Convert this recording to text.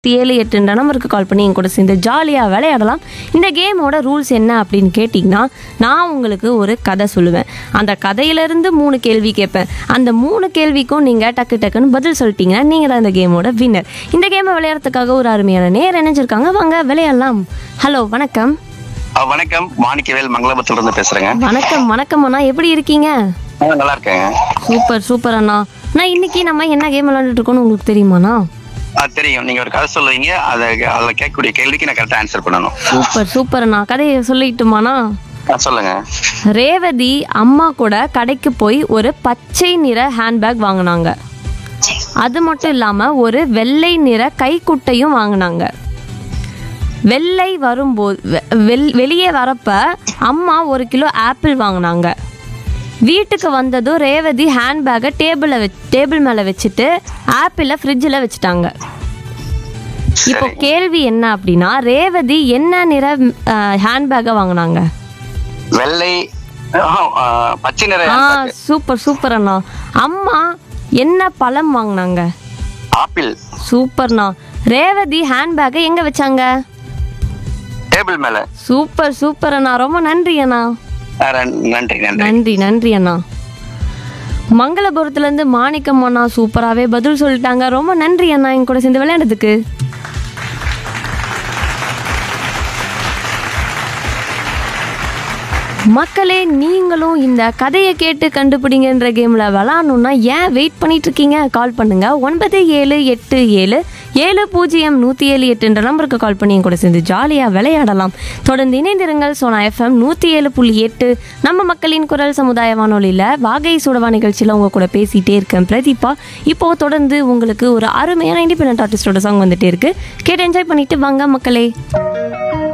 ஏழு எட்டுன்ற நம்பருக்கு கால் பண்ணி என் கூட சேர்ந்து ஜாலியாக விளையாடலாம் இந்த கேமோட ரூல்ஸ் என்ன அப்படின்னு கேட்டிங்கன்னா நான் உங்களுக்கு ஒரு கதை சொல்லுவேன் அந்த கதையிலேருந்து மூணு கேள்வி கேட்பேன் அந்த மூணு கேள்விக்கும் நீங்கள் டக்கு டக்குன்னு பதில் சொல்லிட்டீங்கன்னா நீங்கள் தான் இந்த கேமோட வின்னர் இந்த கேமை விளையாடுறதுக்காக ஒரு அருமையான நேர் இணைஞ்சிருக்காங்க வாங்க விளையாடலாம் ஹலோ வணக்கம் ஆ, வணக்கம் மாணிக்கவேல் மங்களபுரத்துல இருந்து பேசுறேங்க வணக்கம் வணக்கம் அண்ணா எப்படி இருக்கீங்க ஆ, நல்லா இருக்கேங்க சூப்பர் சூப்பர் அண்ணா அண்ணா இன்னைக்கு நம்ம என்ன கேம் விளையாண்டுட்டு இருக்கோம்னு உங்களுக்கு தெரியுமாண்ணா ஆ, தெரியும் நீங்க ஒரு கதை சொல்லுவீங்க அதை அதில் கேட்கக்கூடிய கேள்விக்கு நான் கரெக்டாக ஆன்சர் பண்ணணும் சூப்பர் சூப்பர் அண்ணா கதையை சொல்லிட்டுமாண்ணா ஆ, சொல்லுங்க ரேவதி அம்மா கூட கடைக்கு போய் ஒரு பச்சை நிற ஹேண்ட்பேக் வாங்கினாங்க அது மட்டும் இல்லாமல் ஒரு வெள்ளை நிற கைக்குட்டையும் வாங்கினாங்க வெள்ளை வரும்போது வெ- வெள் வெளியே வரப்ப அம்மா ஒரு கிலோ ஆப்பிள் வாங்கினாங்க வீட்டுக்கு வந்ததும் ரேவதி ஹேண்ட்பேக்கை டேபிளில் வச் டேபிள் மேலே வச்சுட்டு ஆப்பிளை ஃப்ரிட்ஜில் வச்சுட்டாங்க இப்போ சரி. கேள்வி என்ன அப்படின்னா ரேவதி என்ன நிற ஹேண்ட்பேக்கை வாங்கினாங்க வெள்ளை ஆ, ஆ, பச்சை நிற ஆ handbag. சூப்பர் சூப்பர் அண்ணா அம்மா என்ன பழம் வாங்கினாங்க ஆப்பிள் சூப்பர்ண்ணா ரேவதி ஹேண்ட்பேக்கை எங்க வச்சாங்க டேபிள் மேல சூப்பர் சூப்பர் அண்ணா ரொம்ப நன்றி அண்ணா ஆ, ரன்- நன்றி நன்றி நன்றி நன்றி அண்ணா மங்களபுரத்துல இருந்து மாணிக்கம் அண்ணா சூப்பராகவே பதில் சொல்லிட்டாங்க ரொம்ப நன்றி அண்ணா என் கூட சேர்ந்து விளையாடுறதுக்கு மக்களே நீங்களும் இந்த கதையை கேட்டு கண்டுபிடிங்கன்ற கேமில் விளாட்ணுன்னா ஏன் வெயிட் பண்ணிட்டு இருக்கீங்க கால் பண்ணுங்க ஒன்பது ஏழு எட்டு ஏழு ஏழு பூஜ்ஜியம் நூற்றி ஏழு எட்டுன்ற நம்பருக்கு கால் பண்ணி என் கூட சேர்ந்து ஜாலியாக விளையாடலாம் தொடர்ந்து இணைந்திருங்கள் சோனா எஃப்எம் நூற்றி ஏழு புள்ளி எட்டு நம்ம மக்களின் குரல் சமுதாய வானொலியில் வாகை சுடவா நிகழ்ச்சியில் உங்க கூட பேசிகிட்டே இருக்கேன் பிரதீபா இப்போ தொடர்ந்து உங்களுக்கு ஒரு அருமையான இண்டிபெண்ட் ஆர்டிஸ்டோட சாங் வந்துட்டே இருக்கு கேட்டு என்ஜாய் பண்ணிட்டு வாங்க மக்களே